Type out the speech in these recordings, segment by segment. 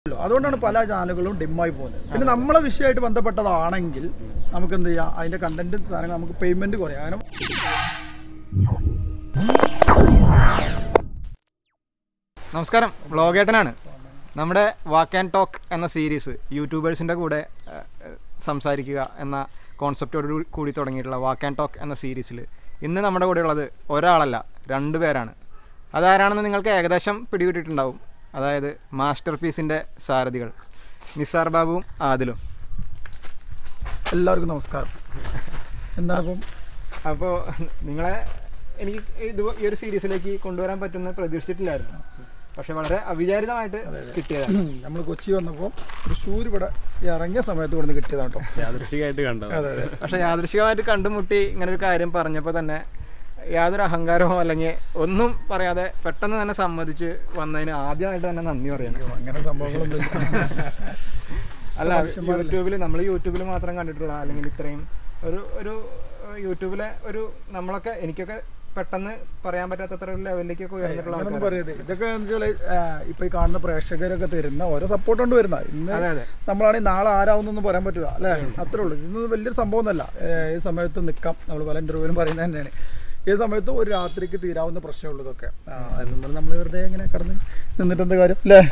അതുകൊണ്ടാണ് പല ചാനലുകളും ഡിമ്മായി പോകുന്നത് പിന്നെ നമ്മളെ വിഷയമായിട്ട് ബന്ധപ്പെട്ടതാണെങ്കിൽ നമുക്ക് എന്ത് ചെയ്യാം അതിന്റെ കണ്ടന്റ് സാധനങ്ങൾ നമുക്ക് പേയ്മെന്റ് കുറയാം കാരണം നമസ്കാരം വ്ളോഗേട്ടനാണ് നമ്മുടെ വാക്ക് ആൻഡ് ടോക്ക് എന്ന സീരീസ് യൂട്യൂബേഴ്സിൻ്റെ കൂടെ ആ, ആ, സംസാരിക്കുക എന്ന കോൺസെപ്റ്റോട് കൂടി തുടങ്ങിയിട്ടുള്ള വാക്ക് ആൻഡ് ടോക്ക് എന്ന സീരീസിൽ ഇന്ന് നമ്മുടെ കൂടെ ഉള്ളത് ഒരാളല്ല രണ്ട് പേരാണ് അതാരാണെന്ന് നിങ്ങൾക്ക് ഏകദേശം പിടികിട്ടിട്ടുണ്ടാവും അതായത് മാസ്റ്റർ പീസിൻ്റെ സാരഥികൾ നിസാർ ബാബുവും ആദിലും എല്ലാവർക്കും നമസ്കാരം എന്താണ് ഇപ്പം അപ്പോൾ നിങ്ങളെ എനിക്ക് ഇത് ഈ ഒരു സീരീസിലേക്ക് കൊണ്ടുവരാൻ പറ്റുമെന്ന് പ്രതീക്ഷിച്ചിട്ടില്ലായിരുന്നു പക്ഷെ വളരെ അവിചാരിതമായിട്ട് കിട്ടിയതാണ് നമ്മൾ കൊച്ചി വന്നപ്പോൾ തൃശ്ശൂർ ഇവിടെ ഇറങ്ങിയ സമയത്ത് ഇവിടുന്ന് കിട്ടിയതാണ് കേട്ടോ യാദൃശികമായിട്ട് കണ്ടത് അതെ അതെ പക്ഷെ യാദൃശികമായിട്ട് കണ്ടുമുട്ടി ഇങ്ങനെ ഒരു കാര്യം പറഞ്ഞപ്പോൾ തന്നെ യാതൊരു അഹങ്കാരമോ അല്ലെങ്കിൽ ഒന്നും പറയാതെ പെട്ടെന്ന് തന്നെ സമ്മതിച്ച് വന്നതിന് ആദ്യമായിട്ട് തന്നെ നന്ദി പറയണം അങ്ങനെ സംഭവങ്ങളൊന്നും അല്ല യൂട്യൂബിൽ നമ്മൾ യൂട്യൂബിൽ മാത്രം കണ്ടിട്ടുള്ള അല്ലെങ്കിൽ ഇത്രയും ഒരു ഒരു ഏഹ്, യൂട്യൂബിലെ ഒരു നമ്മളൊക്കെ എനിക്കൊക്കെ പെട്ടെന്ന് പറയാൻ പറ്റാത്തത്ര ഒരു ലെവലിലേക്കൊക്കെ ഉയർന്നിട്ടുള്ള അങ്ങനൊന്നും ആൾക്കാരാണ്. പറയരുത് ഇതൊക്കെ വെച്ചാൽ ഇപ്പൊ ഈ കാണുന്ന പ്രേക്ഷകരൊക്കെ തരുന്ന ഓരോ സപ്പോർട്ട് കൊണ്ട് വരുന്ന ഇന്ന് അതെ അതെ നമ്മളാണെങ്കിൽ നാളെ ആരാവുന്നൊന്നും പറയാൻ പറ്റില്ല അല്ലേ അത്രേ ഉള്ളൂ ഇതൊന്നും വലിയൊരു സംഭവം ഒന്നല്ല ഏത് സമയത്തും നിൽക്കാം നമ്മൾ പല ഇന്റർവ്യൂവിലും പറയുന്നത് തന്നെയാണ് ഏത് സമയത്തും ഒരു രാത്രിക്ക് തീരാവുന്ന പ്രശ്നമുള്ളൂ ഇതൊക്കെ അതൊന്നും നമ്മൾ വെറുതെ ഇങ്ങനെ കടന്ന് നിന്നിട്ട് എന്താ കാര്യം അല്ലേ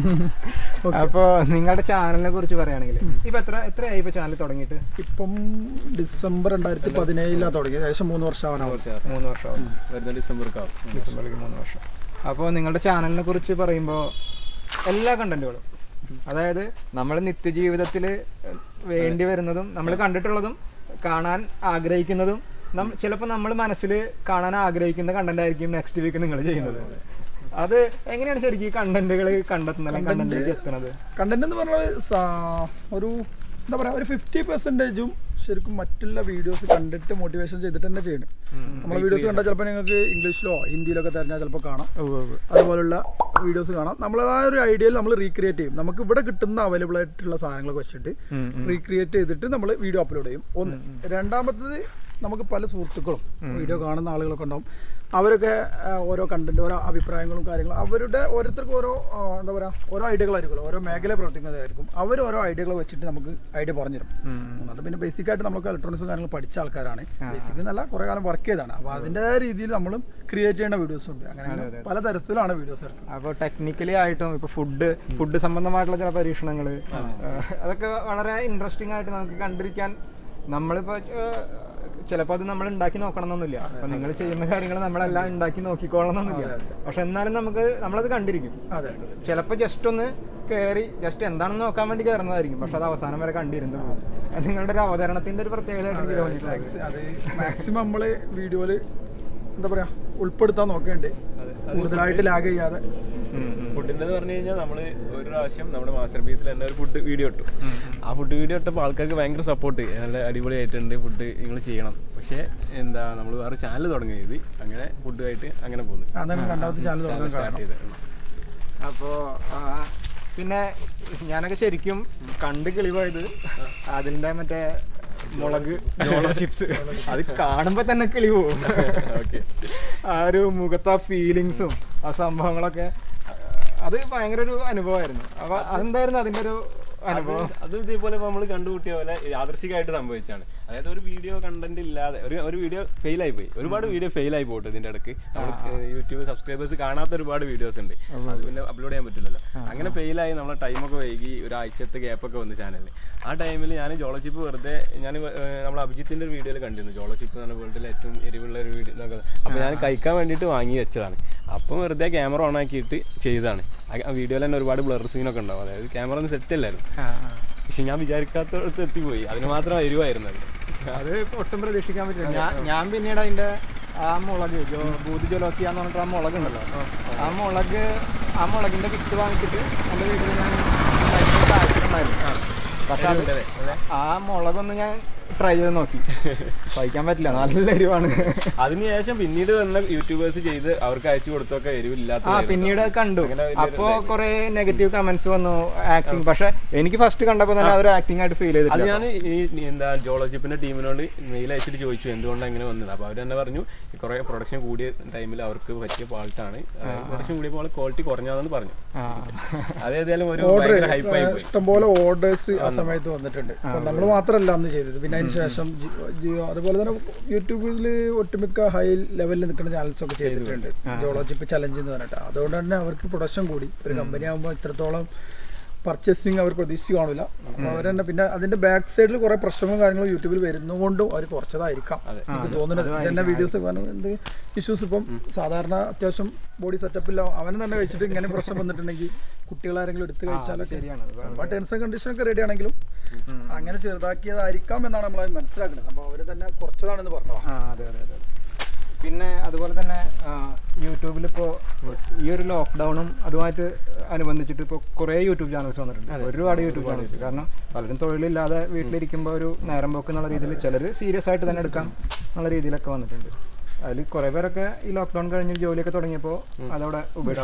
അപ്പോൾ നിങ്ങളുടെ ചാനലിനെ കുറിച്ച് പറയുകയാണെങ്കിൽ ഇപ്പൊ എത്ര എത്രയായി ഇപ്പൊ ചാനൽ തുടങ്ങിയിട്ട് ഇപ്പം ഡിസംബർ രണ്ടായിരത്തി പതിനേഴിലാണ് തുടങ്ങിയത് ഏകദേശം മൂന്ന് വർഷമാവാനാവും മൂന്ന് വർഷമാവും വരുന്ന ഡിസംബർക്കാവും ഡിസംബറിലേക്ക് മൂന്ന് വർഷം അപ്പോൾ നിങ്ങളുടെ ചാനലിനെ കുറിച്ച് പറയുമ്പോൾ എല്ലാ കണ്ടന്റുകളും അതായത് നമ്മൾ നിത്യജീവിതത്തിൽ വേണ്ടി വരുന്നതും നമ്മൾ കണ്ടിട്ടുള്ളതും കാണാൻ ആഗ്രഹിക്കുന്നതും നം ചിലപ്പോൾ നമ്മൾ മനസ്സിൽ കാണാൻ ആഗ്രഹിക്കുന്ന കണ്ടന്റ് ആയിരിക്കും നെക്സ്റ്റ് വീക്ക് നിങ്ങൾ ചെയ്യുന്നത് അത് എങ്ങനെയാണ് ശരിക്കും ഈ കണ്ടന്റുകൾ കണ്ടെത്തുന്നത് അല്ലെങ്കിൽ കണ്ടന്റിലേക്ക് എത്തുന്നത് കണ്ടന്റ് എന്ന് പറഞ്ഞാൽ സാ- ഒരു എന്താ പറയാ ഒരു ഫിഫ്റ്റി പെർസെൻറ്റേജും ശരിക്കും മറ്റുള്ള വീഡിയോസ് കണ്ടിട്ട് മോട്ടിവേഷൻ ചെയ്തിട്ട് തന്നെ ചെയ്യണം നമ്മളെ വീഡിയോസ് കണ്ടാൽ ചിലപ്പോൾ നിങ്ങൾക്ക് ഇംഗ്ലീഷിലോ ഹിന്ദിയിലൊക്കെ തിരഞ്ഞാൽ ചിലപ്പോൾ കാണാം അതുപോലുള്ള വീഡിയോസ് കാണാം നമ്മളതായ ഒരു ഐഡിയയിൽ നമ്മൾ റീക്രിയേറ്റ് ചെയ്യും നമുക്ക് ഇവിടെ കിട്ടുന്ന അവൈലബിൾ ആയിട്ടുള്ള സാധനങ്ങളൊക്കെ വെച്ചിട്ട് റീക്രിയേറ്റ് ചെയ്തിട്ട് നമ്മൾ വീഡിയോ അപ്ലോഡ് ചെയ്യും ഒന്ന് രണ്ടാമത്തത് നമുക്ക് പല സുഹൃത്തുക്കളും വീഡിയോ കാണുന്ന ആളുകളൊക്കെ ഉണ്ടാവും അവരൊക്കെ ആ, ഓരോ കണ്ടന്റ് ഓരോ അഭിപ്രായങ്ങളും കാര്യങ്ങളും അവരുടെ ഓരോരുത്തർക്കും ഓരോ ആ, എന്താ പറയുക ഓരോ ഐഡിയകളായിരിക്കും ഓരോ മേഖല പ്രവർത്തിക്കുന്നതായിരിക്കും അവർ ഓരോ ഐഡിയകൾ വെച്ചിട്ട് നമുക്ക് ഐഡിയ പറഞ്ഞു തരും അത് പിന്നെ ബേസിക് ആയിട്ട് നമുക്ക് ഇലക്ട്രോണിക്സും കാര്യങ്ങളും പഠിച്ച ആൾക്കാരാണ് ബേസിക് എന്നല്ല കുറേ കാലം വർക്ക് ചെയ്താണ് അപ്പോൾ അതിൻ്റെ രീതിയിൽ നമ്മളും ക്രിയേറ്റ് ചെയ്യേണ്ട വീഡിയോസ് ഉണ്ട് അങ്ങനെ പല തരത്തിലാണ് വീഡിയോസ് എടുക്കുന്നത് അപ്പോൾ ടെക്നിക്കലി ആയിട്ടും ഇപ്പോൾ ഫുഡ് ഫുഡ് സംബന്ധമായിട്ടുള്ള ചില പരീക്ഷണങ്ങൾ അതൊക്കെ വളരെ ഇൻട്രസ്റ്റിംഗ് ആയിട്ട് നമുക്ക് കണ്ടിരിക്കാൻ നമ്മളിപ്പോൾ ചിലപ്പോൾ അത് നമ്മൾ ഉണ്ടാക്കി നോക്കണമെന്നൊന്നുമില്ല അപ്പോൾ നിങ്ങൾ ചെയ്യുന്ന കാര്യങ്ങൾ നമ്മളെല്ലാം ഉണ്ടാക്കി നോക്കിക്കോളണമെന്നൊന്നുമില്ല പക്ഷെ എന്നാലും നമുക്ക് നമ്മളത് കണ്ടിരിക്കും അതെ ചിലപ്പോൾ ജസ്റ്റ് ഒന്ന് കയറി ജസ്റ്റ് എന്താണെന്ന് നോക്കാൻ വേണ്ടി കയറുന്നതായിരിക്കും പക്ഷെ അത് അവസാനം വരെ കണ്ടിരുന്നു പോകും. അത് നിങ്ങളുടെ ഒരു അവതരണത്തിന്റെ ഒരു പ്രത്യേകതയായിട്ട് എനിക്ക് തോന്നിയിട്ടുള്ളത് മാക്സി- അത് മാക്സിമം നമ്മൾ വീഡിയോയിൽ എന്താ പറയാ ഉൾപ്പെടുത്താൻ നോക്കേണ്ടത് കൂടുതലായിട്ട് ലാഗ് ചെയ്യാതെ ഫുഡിന്റെ പറഞ്ഞു കഴിഞ്ഞാൽ നമ്മള് ഒരു പ്രാവശ്യം നമ്മുടെ മാസ്റ്റർ പീസിൽ തന്നെ ഒരു ഫുഡ് വീഡിയോ ഇട്ടു ആ ഫുഡ് വീഡിയോ ഇട്ടപ്പോൾ ആൾക്കാർക്ക് ഭയങ്കര സപ്പോർട്ട് നല്ല അടിപൊളിയായിട്ടുണ്ട് ഫുഡ് നിങ്ങൾ ചെയ്യണം പക്ഷേ എന്താ നമ്മൾ വേറെ ചാനൽ തുടങ്ങിയത് അങ്ങനെ ഫുഡുമായിട്ട് അങ്ങനെ പോകുന്നു അതാണ് രണ്ടാമത്തെ ചാനൽ തുടങ്ങാൻ സ്റ്റാർട്ട് കാരണം ചെയ്തത് അപ്പോൾ പിന്നെ ഞാനൊക്കെ ശരിക്കും കണ്ട് കിളിപോയത് അതിൻ്റെ മറ്റേ മുളക് ജോളോ ചിപ്സ് അത് കാണുമ്പോൾ തന്നെ കിളി പോവും ഓക്കെ ആ ഒരു മുഖത്തെ ആ ഫീലിങ്സും ആ സംഭവങ്ങളൊക്കെ അത് ഭയങ്കര ഒരു അനുഭവമായിരുന്നു അപ്പൊ അതെന്തായിരുന്നു അതിന്റെ ഒരു അനുഭവം അത് ഇതേപോലെ നമ്മൾ കണ്ടുകൂട്ടിയ പോലെ യാദൃശികമായിട്ട് സംഭവിച്ചാണ് അതായത് ഒരു വീഡിയോ കണ്ടന്റ് ഇല്ലാതെ ഒരു ഒരു വീഡിയോ ഫെയിൽ ആയി പോയി ഒരുപാട് വീഡിയോ ഫെയിൽ ആയി പോട്ടെ ഇതിന്റെ ഇടയ്ക്ക് നമ്മൾ യൂട്യൂബ് സബ്സ്ക്രൈബേഴ്സ് കാണാത്ത ഒരുപാട് വീഡിയോസ് ഉണ്ട് അത് പിന്നെ അപ്ലോഡ് ചെയ്യാൻ പറ്റില്ലല്ലോ അങ്ങനെ ഫെയിൽ ആയി നമ്മളെ ടൈമൊക്കെ വൈകി ഒരാഴ്ചത്തെ ഗ്യാപ്പൊക്കെ വന്നു ചാനലിൽ ആ ടൈമിൽ ഞാൻ ജോളോചിപ്പ് വെറുതെ ഞാൻ നമ്മൾ അഭിജിത്തിന്റെ ഒരു വീഡിയോയിൽ കണ്ടിരുന്നു ജോളോചിപ്പ് എന്ന് പറഞ്ഞ വേൾഡിലെ ഏറ്റവും എരിവുള്ള ഒരു വീഡിയോ എന്നൊക്കെ അപ്പോൾ ഞാൻ കഴിക്കാൻ വേണ്ടിയിട്ട് വാങ്ങി വെച്ചതാണ് അപ്പം വെറുതെ ക്യാമറ ഓൺ ആക്കിയിട്ട് ചെയ്തതാണ് ആ വീഡിയോയിൽ തന്നെ ഒരുപാട് ബ്ലർ സീനൊക്കെ ഉണ്ടാവും അതായത് ക്യാമറ ഒന്നും സെറ്റ് അല്ലായിരുന്നു ആ, ആ. പക്ഷെ ഞാൻ വിചാരിക്കാത്തടത്ത് എത്തിപ്പോയി അതിന് മാത്രം എരിവായിരുന്നു അത് അത് ഒട്ടും പ്രതീക്ഷിക്കാൻ പറ്റില്ല ഞാൻ ഞാൻ പിന്നീട് അതിന്റെ ആ മുളക് ജോ ബൂതി ജോലോക്കിയാന്ന് പറഞ്ഞിട്ട് ആ മുളക് ഉണ്ടല്ലോ ആ മുളക് ആ മുളകിന്റെ വിത്ത് വാങ്ങിച്ചിട്ട് എൻ്റെ വീട്ടിൽ ഞാൻ ഉണ്ടാക്കിയിട്ട് കാച്ചിട്ടുണ്ടായിരുന്നു പക്ഷെ അത് ആ മുളകൊന്നും ഞാൻ ട്രൈ ചെയ്ത് നോക്കി സഹിക്കാൻ പറ്റില്ല നല്ല എരിവാണ് അതിനുശേഷം പിന്നീട് വന്ന യൂട്യൂബേഴ്സ് ചെയ്ത് അവർക്ക് അയച്ചു കൊടുത്തൊക്കെ എരിവില്ലാത്ത ആ പിന്നീട് അത് കണ്ടു അങ്ങനെ വലിയൊരു അപ്പോ കുറെ നെഗറ്റീവ് കമന്റ്സ് വന്നു ആക്ടിങ് പക്ഷെ എനിക്ക് ഫസ്റ്റ് കണ്ടപ്പോ തന്നെ അതൊരു ആക്ടിങ് ആയിട്ട് ഫീൽ അത് ചെയ്തിട്ടില്ല ഞാൻ ഈ എന്താ ജോളോജിപ്പിന്റെ ടീമിനോട് മെയിൽ അയച്ചിട്ട് ചോദിച്ചു എന്തുകൊണ്ടാണ് ഇങ്ങനെ വന്നത് അപ്പോൾ അവർ തന്നെ പറഞ്ഞു കുറെ പ്രൊഡക്ഷൻ കൂടിയ ടൈമിൽ അവർക്ക് പറ്റിയ ഫാൾട്ടാണ് പ്രൊഡക്ഷൻ കൂടിയപ്പോൾ ക്വാളിറ്റി കുറഞ്ഞാന്ന് പറഞ്ഞു ആ. അത് ഏതായാലും ഒരു ഓർഡർ ഭയങ്കര ഹൈപ്പായി പോയി ഇഷ്ടംപോലെ ഓർഡേഴ്സ് ആ സമയത്ത് വന്നിട്ടുണ്ട് നമ്മൾ മാത്രമല്ല അന്ന് ചെയ്തത് പിന്നെ അതിന് ശേഷം ജി- ജിയോ അതുപോലെ തന്നെ യൂട്യൂബിൽ ഒട്ടുമിക്ക ഹൈ ലെവലിൽ നിൽക്കുന്ന ചാനൽസ് ഒക്കെ ചെയ്തിട്ടുണ്ട് ജോളോജിപ്പ് ചലഞ്ച് എന്ന് പറഞ്ഞിട്ട് അതുകൊണ്ട് തന്നെ അവർക്ക് പ്രൊഡക്ഷൻ കൂടി ഒരു കമ്പനി ആകുമ്പോൾ ഇത്രത്തോളം പർച്ചേസിങ് അവർ പ്രതീക്ഷിച്ച് കാണില്ല അപ്പോൾ അവർ തന്നെ പിന്നെ അതിന്റെ ബാക്ക് സൈഡിൽ കുറെ പ്രശ്നങ്ങളും കാര്യങ്ങളും യൂട്യൂബിൽ വരുന്നതുകൊണ്ടും അവർ കുറച്ചതായിരിക്കാം എനിക്ക് തോന്നുന്നത് ഇതന്നെ വീഡിയോസ് എന്ത് ഇഷ്യൂസ് ഇപ്പം സാധാരണ അത്യാവശ്യം ബോഡി സെറ്റപ്പില്ല അവനെ തന്നെ കഴിച്ചിട്ട് ഇങ്ങനെ പ്രശ്നം വന്നിട്ടുണ്ടെങ്കിൽ കുട്ടികളാരെങ്കിലും എടുത്ത് കഴിച്ചാലൊക്കെ ശരിയാണ് സംഭവം ടേംസ് ആൻഡ് കണ്ടീഷൻ ഒക്കെ റെഡി ആണെങ്കിലും അങ്ങനെ ചെറുതാക്കിയതായിരിക്കാം എന്നാണ് നമ്മൾ മനസ്സിലാക്കുന്നത് അപ്പോൾ അവർ തന്നെ കുറച്ചതാണെന്ന് പറഞ്ഞതാണ് ആ അതെ അതെ അതെ പിന്നെ അതുപോലെ തന്നെ യൂട്യൂബിൽ ഇപ്പോൾ ഈ ഒരു ലോക്ക്ഡൗണും അതുമായിട്ട് അനുബന്ധിച്ചിട്ട് ഇപ്പോൾ കുറേ യൂട്യൂബ് ചാനൽസ് വന്നിട്ടുണ്ട് ഒരുപാട് യൂട്യൂബ് ചാനൽസ് കാരണം പലരും തൊഴിലില്ലാതെ വീട്ടിലിരിക്കുമ്പോൾ ഒരു നേരം പോക്ക് എന്നുള്ള രീതിയിൽ ചിലർ സീരിയസ് ആയിട്ട് തന്നെ എടുക്കാം എന്നുള്ള രീതിയിലൊക്കെ വന്നിട്ടുണ്ട് അതിൽ കുറേ പേരൊക്കെ ഈ ലോക്ക്ഡൗൺ കഴിഞ്ഞ് ജോലിയൊക്കെ തുടങ്ങിയപ്പോൾ അതവിടെ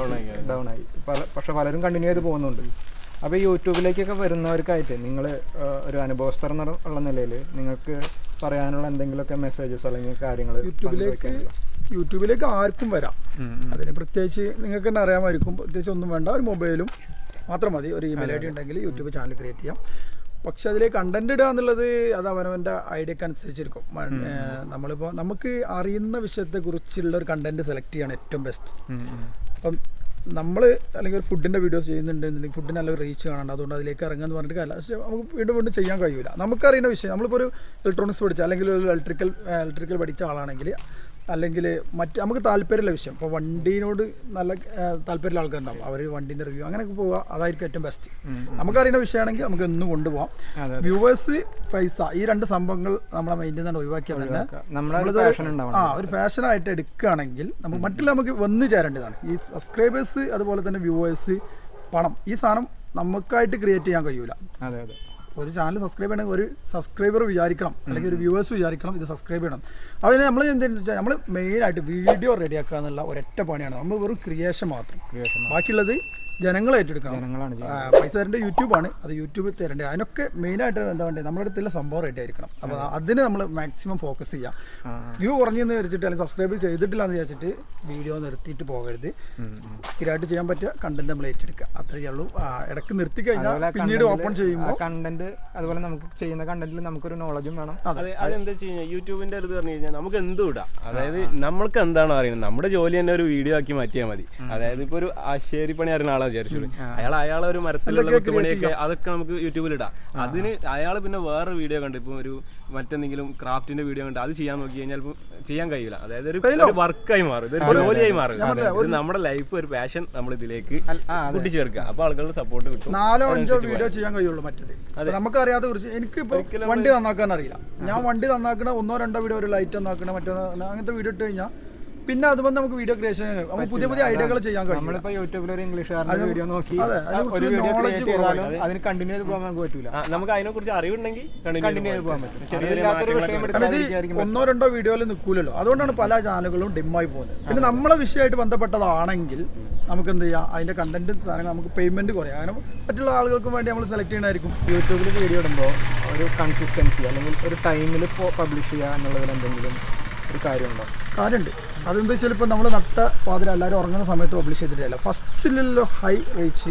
ഡൗൺ ആയി പല പക്ഷെ പലരും കണ്ടിന്യൂ ചെയ്ത് പോകുന്നുണ്ട് അപ്പോൾ യൂട്യൂബിലേക്കൊക്കെ വരുന്നവർക്കായിട്ട് നിങ്ങൾ ഒരു അനുഭവസ്ഥർ എന്നുള്ള ഉള്ള നിലയിൽ നിങ്ങൾക്ക് പറയാനുള്ള എന്തെങ്കിലുമൊക്കെ മെസ്സേജസ് അല്ലെങ്കിൽ കാര്യങ്ങൾ യൂട്യൂബിലേക്ക് യൂട്യൂബിലേക്ക് ആർക്കും വരാം അതിന് പ്രത്യേകിച്ച് നിങ്ങൾക്ക് തന്നെ അറിയാമായിരിക്കും പ്രത്യേകിച്ച് ഒന്നും വേണ്ട ഒരു മൊബൈലും മാത്രം മതി ഒരു ഇമെയിൽ ഐ ഡി ഉണ്ടെങ്കിൽ യൂട്യൂബ് ചാനൽ ക്രിയേറ്റ് ചെയ്യാം പക്ഷെ അതിൽ കണ്ടന്റ് ഇടുക എന്നുള്ളത് അത് അവനവൻ്റെ ഐഡിയക്ക് അനുസരിച്ചിരിക്കും മ- ഏർ നമ്മളിപ്പോൾ നമുക്ക് അറിയുന്ന വിഷയത്തെക്കുറിച്ചുള്ള ഒരു കണ്ടന്റ് സെലക്ട് ചെയ്യാണ് ഏറ്റവും ബെസ്റ്റ് അപ്പം നമ്മൾ അല്ലെങ്കിൽ ഒരു ഫുഡിൻ്റെ വീഡിയോസ് ചെയ്യുന്നുണ്ടെന്നുണ്ടെങ്കിൽ ഫുഡിന് നല്ല റീച്ച് കാണണ്ട അതുകൊണ്ട് അതിലേക്ക് ഇറങ്ങുമെന്ന് പറഞ്ഞിട്ട് കാര്യമില്ല പക്ഷേ നമുക്ക് വീണ്ടും വീണ്ടും ചെയ്യാൻ കഴിയില്ല നമുക്കറിയുന്ന വിഷയം നമ്മളിപ്പോൾ ഒരു ഇലക്ട്രോണിക്സ് പഠിച്ച അല്ലെങ്കിൽ ഒരു ഇലക്ട്രിക്കൽ ഇലക്ട്രിക്കൽ പഠിച്ച ആളാണെങ്കിൽ അല്ലെങ്കിൽ മറ്റ് നമുക്ക് താല്പര്യമുള്ള വിഷയം ഇപ്പോൾ വണ്ടീനോട് നല്ല ഏഹ്, താല്പര്യമുള്ള ആൾക്കാരുണ്ടാവും അവർ വണ്ടീൻ്റെ റിവ്യൂ അങ്ങനെയൊക്കെ പോവുക അതായിരിക്കും ഏറ്റവും ബെസ്റ്റ് നമുക്കറിയുന്ന വിഷയമാണെങ്കിൽ നമുക്ക് എന്നും കൊണ്ടുപോകാം അതെ, വ്യൂവേഴ്സ് പൈസ ഈ രണ്ട് സംഭവങ്ങൾ നമ്മളെ മൈൻഡിൽ നിന്നാണ് ഒഴിവാക്കിയാൽ തന്നെ നമ്മളെ നമ്മളിത് പാഷൻ ഉണ്ടാവണം ആ ഒരു ഫാഷനായിട്ട് എടുക്കുകയാണെങ്കിൽ നമുക്ക് മറ്റുള്ള നമുക്ക് വന്നു ചേരേണ്ടതാണ് ഈ സബ്സ്ക്രൈബേഴ്സ് അതുപോലെ തന്നെ വ്യൂവേഴ്സ് പണം ഈ സാധനം നമുക്കായിട്ട് ക്രിയേറ്റ് ചെയ്യാൻ കഴിയൂല അതെ അതെ ഒരു ചാനൽ സബ്സ്ക്രൈബ് ചെയ്യണമെങ്കിൽ ഒരു സബ്സ്ക്രൈബർ വിചാരിക്കണം അല്ലെങ്കിൽ ഒരു വ്യൂവേഴ്സ് വിചാരിക്കണം ഇത് സബ്സ്ക്രൈബ് ചെയ്യണം അതിന് നമ്മൾ എന്താണെന്ന് വെച്ചാൽ നമ്മൾ മെയിനായിട്ട് വീഡിയോ റെഡിയാക്കുക എന്നുള്ള ഒരൊറ്റ പണിയാണ് നമ്മൾ വെറും ക്രിയേഷൻ മാത്രം ക്രിയേഷൻ ബാക്കിയുള്ളത് ജനങ്ങൾ ഏറ്റെടുക്കണം ജനങ്ങളാണ് ആ, പൈസ തരേണ്ട യൂട്യൂബാണ് അത് യൂട്യൂബിൽ തരേണ്ടത് അതിനൊക്കെ മെയിനായിട്ട് എന്താ വേണ്ടത് നമ്മുടെ അടുത്തുള്ള സംഭവം റെഡി ആയിരിക്കണം അപ്പോൾ അതിന് നമ്മൾ മാക്സിമം ഫോക്കസ് ചെയ്യാം വ്യൂ കുറഞ്ഞെന്ന് വിചാരിച്ചിട്ട് അല്ലെങ്കിൽ സബ്സ്ക്രൈബ് ചെയ്തിട്ടില്ല എന്ന് വിചാരിച്ചിട്ട് വീഡിയോ നിർത്തിയിട്ട് പോകരുത് സ്ഥിരമായിട്ട് ചെയ്യാൻ പറ്റിയ കണ്ടന്റ് നമ്മൾ ഏറ്റെടുക്കുക അത്രയേ ഉള്ളൂ ആ, ഇടയ്ക്ക് നിർത്തി കഴിഞ്ഞാൽ പിന്നീട് ഓപ്പൺ ചെയ്യുമ്പോൾ കണ്ടന്റ് അതുപോലെ നമുക്ക് ചെയ്യുന്ന കണ്ടന്റിൽ നമുക്കൊരു നോളജും വേണം അതെ അതെന്താ വെച്ച് കഴിഞ്ഞാൽ യൂട്യൂബിന്റെ അടുത്ത് പറഞ്ഞു കഴിഞ്ഞാൽ നമുക്ക് എന്തും ഇടാം അതായത് നമ്മൾക്ക് എന്താണോ അറിയുന്നത് നമ്മുടെ ജോലി തന്നെ ഒരു വീഡിയോ ആക്കി മാറ്റിയാൽ മതി അതായത് ഇപ്പൊ ഒരു ആശേരി പണി അറിയുന്ന ആളെ വിചാരിച്ചോളൂ അയാൾ അയാളെ ഒരു മരത്തിലുള്ള കുത്തുപണിയൊക്കെ അതൊക്കെ നമുക്ക് യൂട്യൂബിൽ ഇടാം അതിന് അയാൾ പിന്നെ വേറെ വീഡിയോ കണ്ട് ഇപ്പൊ ഒരു മറ്റെന്തെങ്കിലും ക്രാഫ്റ്റിന്റെ വീഡിയോ കണ്ട് അത് ചെയ്യാൻ നോക്കി കഴിഞ്ഞാൽ ഇപ്പൊ ചെയ്യാൻ കഴിയില്ല അതായത് ഒരു വർക്കായി മാറും ഇതൊരു ജോലിയായി മാറും ഇത് നമ്മുടെ ലൈഫ് ഒരു പാഷൻ നമ്മൾ ഇതിലേക്ക് ആ, കൂട്ടിച്ചേർക്കുക അപ്പൊ ആളുകളുടെ സപ്പോർട്ട് കിട്ടും നാലോ അഞ്ചോ വീഡിയോ ചെയ്യാൻ കഴിയുള്ളൂ മറ്റത് ഇപ്പൊ നമുക്കറിയാതെ കുറിച്ച് എനിക്കിപ്പോ വണ്ടി നന്നാക്കാൻ അറിയില്ല ഞാൻ വണ്ടി നന്നാക്കണ ഒന്നോ രണ്ടോ വീഡിയോ ഒരു ലൈറ്റ് നന്നാക്കണ മറ്റോ അങ്ങനത്തെ വീഡിയോ ഇട്ട് കഴിഞ്ഞാൽ പിന്നെ അതുപോലെ നമുക്ക് വീഡിയോ ക്രിയേഷൻ നമുക്ക് പുതിയ പുതിയ ഐഡിയകൾ ചെയ്യാൻ കഴിയും നമ്മളിപ്പോ യൂട്യൂബിൽ ഒരു ഇംഗ്ലീഷുകാരന്റെ വീഡിയോ നോക്കി അതെ, അതിനെക്കുറിച്ച് ഒരു വീഡിയോ knowledge ക്രിയേറ്റ് ചെയ്താലും അതിന് കണ്ടിന്യൂ ചെയ്ത് പോകാൻ നമുക്ക് പറ്റൂല ആ, നമുക്ക് അതിനെ കുറിച്ച് അറിവുണ്ടെങ്കിൽ കണ്ടിന്യൂ ചെയ്ത് പോകാൻ പറ്റും ചെറിയ അറിയില്ലാത്തൊരു മാറ്റങ്ങളൊക്കെ വിഷയം കാരണം ഇത് എടുക്കാതിരിക്കും ഒന്നോ രണ്ടോ വീഡിയോയിൽ നിൽക്കൂലല്ലോ അതുകൊണ്ടാണ് പല ചാനലുകളും ഡിമ്മായി പോകുന്നത് പിന്നെ നമ്മളെ വിഷയമായിട്ട് ബന്ധപ്പെട്ടതാണെങ്കിൽ നമുക്ക് എന്ത് ചെയ്യാം അതിന്റെ കണ്ടന്റ് സാധനങ്ങൾ നമുക്ക് പേയ്മെന്റ് കുറയാം കാരണം മറ്റുള്ള ആളുകൾക്കും വേണ്ടി നമ്മൾ സെലക്ട് ചെയ്യണമായിരിക്കും യൂട്യൂബിൽ വീഡിയോ ഇടുമ്പോൾ ഒരു കൺസിസ്റ്റൻസി അല്ലെങ്കിൽ ഒരു ടൈമിൽ പബ്ലിഷ് ചെയ്യുക എന്നുള്ളതിൽ എന്തെങ്കിലും ഒരു കാര്യമുണ്ടോ കാര്യമുണ്ട് അതെന്താ വെച്ചാൽ ഇപ്പോൾ നമ്മൾ നട്ട പാതിര എല്ലാവരും ഉറങ്ങുന്ന സമയത്ത് പബ്ലിഷ് ചെയ്തിട്ടില്ല ഫസ്റ്റിലുള്ള ഹൈ റീച്ച്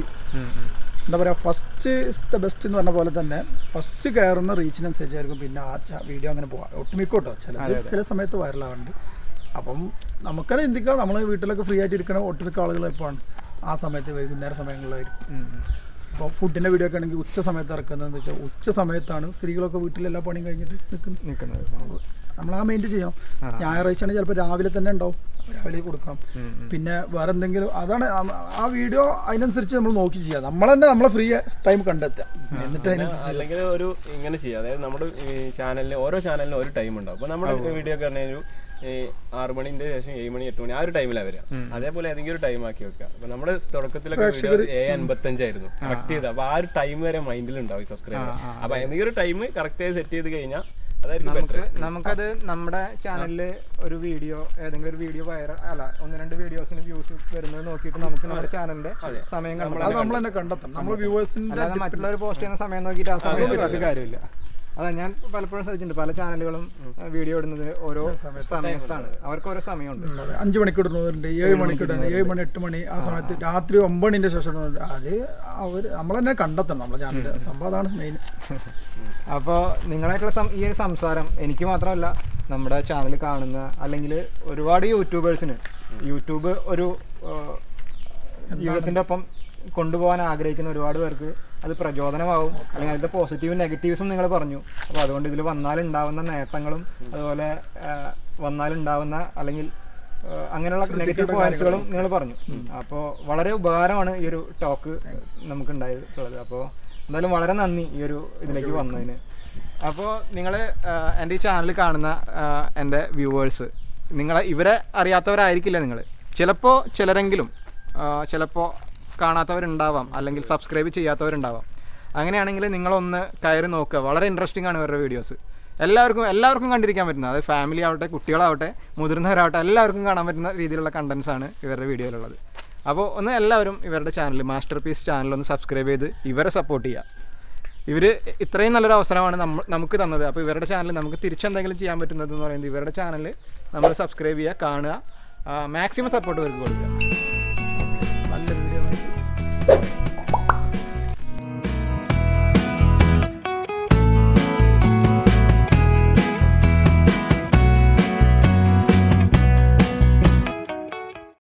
എന്താ പറയുക ഫസ്റ്റ് ദ ബെസ്റ്റ് എന്ന് പറഞ്ഞ പോലെ തന്നെ ഫസ്റ്റ് കയറുന്ന റീച്ചിനനുസരിച്ചായിരിക്കും പിന്നെ ആ വീഡിയോ അങ്ങനെ പോകാം ഒട്ടുമിക്കോട്ടോ ചിലത് ചില സമയത്ത് വൈറലാവുന്നുണ്ട് അപ്പം നമുക്കത് ചിന്തിക്കാം നമ്മൾ വീട്ടിലൊക്കെ ഫ്രീ ആയിട്ട് ഇരിക്കണ ഒട്ടുമിക്ക ആളുകൾ എപ്പോഴാണ് ആ സമയത്ത് വൈകുന്നേര സമയങ്ങളിലായിരിക്കും അപ്പോൾ ഫുഡിൻ്റെ വീഡിയോ ഒക്കെ ആണെങ്കിൽ ഉച്ച സമയത്ത് ഇറക്കുന്നതെന്ന് വെച്ചാൽ ഉച്ച സമയത്താണ് സ്ത്രീകളൊക്കെ വീട്ടിൽ എല്ലാ പണിയും കഴിഞ്ഞിട്ട് നിൽക്കുന്നത് നിൽക്കുന്നത് നമ്മൾ ആ മെയിൻറ്റ് ചെയ്യണം ഞായറാഴ്ച ആണെങ്കിൽ ചിലപ്പോൾ രാവിലെ തന്നെ ഉണ്ടാവും രാവിലെ കൊടുക്കണം പിന്നെ വേറെ എന്തെങ്കിലും അതാണ് ആ- ആ വീഡിയോ അതിനനുസരിച്ച് നമ്മൾ നോക്കി ചെയ്യുക നമ്മൾ തന്നെ നമ്മളെ ഫ്രീ ടൈം കണ്ടെത്തുക എന്നിട്ട് അതിനനുസരിച്ച് അല്ലെങ്കിൽ ഒരു ഇങ്ങനെ ചെയ്യാം അതായത് നമ്മുടെ ചാനലിന് ഓരോ ചാനലിനും ഒരു ടൈം ഉണ്ടാവും അപ്പൊ നമ്മുടെ വീഡിയോ ഒക്കെ പറഞ്ഞാൽ ഒരു ഈ ആറ് മണിന്റെ ശേഷം ഏഴ് മണി എട്ട് മണി ആ ഒരു ടൈമിലാണ് വരിക അതേപോലെ ഏതെങ്കിലും ഒരു ടൈം ആക്കി വെക്കുക അപ്പൊ നമ്മുടെ തുടക്കത്തിലൊക്കെ വീഡിയോ ഏഴ് അൻപത്തഞ്ചായിരുന്നു കറക്റ്റ് ചെയ്ത് അപ്പൊ ആ ഒരു ടൈം വരെ മൈൻഡിൽ ഉണ്ടാവും സബ്സ്ക്രൈബർ അപ്പൊ ഏതെങ്കിലും ഒരു ടൈം കറക്റ്റ് ആയി സെറ്റ് ചെയ്ത് കഴിഞ്ഞാൽ അതായിരിക്കും നമുക്ക് better. നമുക്കത് നമ്മുടെ ചാനലിൽ ഒരു വീഡിയോ ഏതെങ്കിലും ഒരു വീഡിയോ വൈറൽ അല്ല ഒന്ന് രണ്ട് വീഡിയോസിന് വ്യൂസ് വരുന്നത് നോക്കിയിട്ട് നമുക്ക് നമ്മുടെ ചാനലിന്റെ സമയം അത് കണ്ടെത്താം നമ്മൾ തന്നെ കണ്ടെത്തണം നമ്മൾ വ്യൂവേഴ്സിന്റെ അല്ലാതെ മറ്റുള്ളവർ പോസ്റ്റ് ചെയ്യുന്ന സമയം നോക്കിയിട്ട് ആ സമയത്ത് ഇട്ടിട്ട് കാര്യമില്ല അതാ ഞാൻ പലപ്പോഴും ശ്രദ്ധിച്ചിട്ടുണ്ട് പല ചാനലുകളും വീഡിയോ ഇടുന്നത് ഓരോ സമയത്താണ് അവർക്ക് ഓരോ സമയമുണ്ട് അഞ്ച് മണിക്ക് ഇടുന്നവരുണ്ട് ഏഴ് മണിക്ക് ഇടുന്നുണ്ട് ഏഴ് മണി എട്ട് മണി ആ സമയത്ത് രാത്രി ഒമ്പത് മണിന്റെ ശേഷം ഇടുന്നുണ്ട് അത് അവർ നമ്മൾ തന്നെ കണ്ടെത്തണം നമ്മളെ ചാനലിൽ സംഭവം അതാണ് മെയിൻ അപ്പോൾ നിങ്ങളായിട്ടുള്ള സം- ഈ ഒരു സംസാരം എനിക്ക് മാത്രമല്ല നമ്മുടെ ചാനൽ കാണുന്ന അല്ലെങ്കിൽ ഒരുപാട് യൂട്യൂബേഴ്സിന് യൂട്യൂബ് ഒരു ഏഹ്, ജീവിതത്തിൻ്റെ ഒപ്പം കൊണ്ടുപോകാൻ ആഗ്രഹിക്കുന്ന ഒരുപാട് പേർക്ക് അത് പ്രചോദനമാവും അല്ലെങ്കിൽ അതിൻ്റെ പോസിറ്റീവും നെഗറ്റീവ്സും നിങ്ങൾ പറഞ്ഞു അപ്പോൾ അതുകൊണ്ട് ഇതിൽ വന്നാലുണ്ടാവുന്ന നേട്ടങ്ങളും അതുപോലെ ഏഹ്, വന്നാലുണ്ടാവുന്ന അല്ലെങ്കിൽ ഏഹ്, അങ്ങനെയുള്ള നെഗറ്റീവ് പോയിന്റ്സുകളും നിങ്ങൾ പറഞ്ഞു അപ്പോൾ വളരെ ഉപകാരമാണ് ഈ ഒരു ടോക്ക് നമുക്ക് ഉണ്ടായിട്ടുള്ളത് അപ്പോൾ എന്തായാലും വളരെ നന്ദി ഈ ഒരു ഇതിലേക്ക് വന്നതിന് അപ്പോൾ നിങ്ങൾ എൻ്റെ ഈ ചാനൽ കാണുന്ന ആ, എൻ്റെ വ്യൂവേഴ്സ് നിങ്ങളെ ഇവരെ അറിയാത്തവരായിരിക്കില്ല നിങ്ങൾ ചിലപ്പോൾ ചിലരെങ്കിലും ചിലപ്പോൾ കാണാത്തവരുണ്ടാവാം അല്ലെങ്കിൽ സബ്സ്ക്രൈബ് ചെയ്യാത്തവരുണ്ടാവാം അങ്ങനെയാണെങ്കിൽ നിങ്ങളൊന്ന് കയറി നോക്കുക വളരെ ഇൻട്രസ്റ്റിംഗ് ആണ് ഇവരുടെ വീഡിയോസ് എല്ലാവർക്കും എല്ലാവർക്കും കണ്ടിരിക്കാൻ പറ്റുന്നത് അത് ഫാമിലി ആവട്ടെ കുട്ടികളാവട്ടെ മുതിർന്നവരാവട്ടെ എല്ലാവർക്കും കാണാൻ പറ്റുന്ന രീതിയിലുള്ള കണ്ടൻസ് ആണ് ഇവരുടെ വീഡിയോയിലുള്ളത് അപ്പോൾ ഒന്ന് എല്ലാവരും ഇവരുടെ ചാനൽ മാസ്റ്റർ പീസ് ചാനൽ ഒന്ന് സബ്സ്ക്രൈബ് ചെയ്ത് ഇവരെ സപ്പോർട്ട് ചെയ്യുക ഇവർ ഇത്രയും നല്ലൊരു അവസരമാണ് നമ്മ നമുക്ക് തന്നത് അപ്പോൾ ഇവരുടെ ചാനൽ നമുക്ക് തിരിച്ചെന്തെങ്കിലും ചെയ്യാൻ പറ്റുന്നത് എന്ന് പറയുന്നത് ഇവരുടെ ചാനൽ നമ്മൾ സബ്സ്ക്രൈബ് ചെയ്യുക കാണുക മാക്സിമം സപ്പോർട്ട് ഇവർക്ക് കൊടുക്കുക